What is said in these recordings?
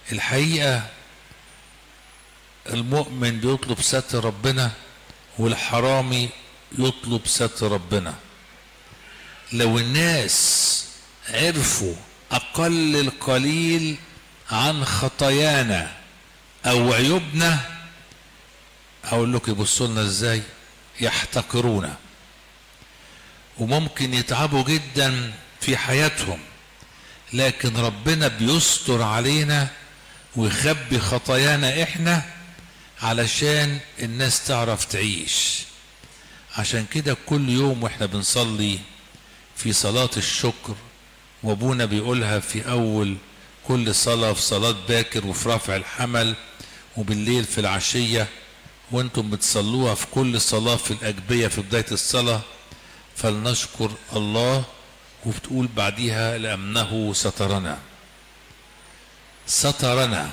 الحقيقة المؤمن بيطلب ستر ربنا والحرامي يطلب ستر ربنا لو الناس عرفوا أقل القليل عن خطايانا أو عيوبنا أقول لك يبصوا لنا إزاي يحتقرونا وممكن يتعبوا جدا في حياتهم لكن ربنا بيستر علينا ويخبي خطايانا احنا علشان الناس تعرف تعيش عشان كده كل يوم واحنا بنصلي في صلاة الشكر وابونا بيقولها في اول كل صلاة في صلاة باكر وفي رفع الحمل وبالليل في العشية وانتم بتصلوها في كل صلاة في الأجبية في بداية الصلاة فلنشكر الله وبتقول بعديها لأنه سترنا سترنا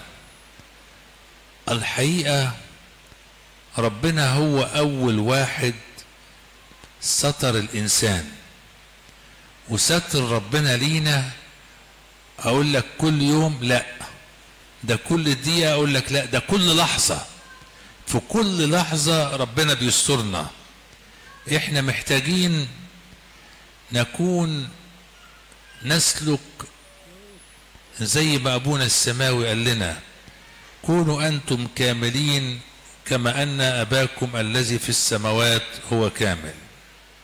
الحقيقة ربنا هو أول واحد ستر الإنسان وستر ربنا لينا أقول لك كل يوم لا ده كل دقيقة أقول لك لا ده كل لحظة في كل لحظة ربنا بيسترنا احنا محتاجين نكون نسلك زي ما ابونا السماوي قال لنا كونوا انتم كاملين كما ان اباكم الذي في السماوات هو كامل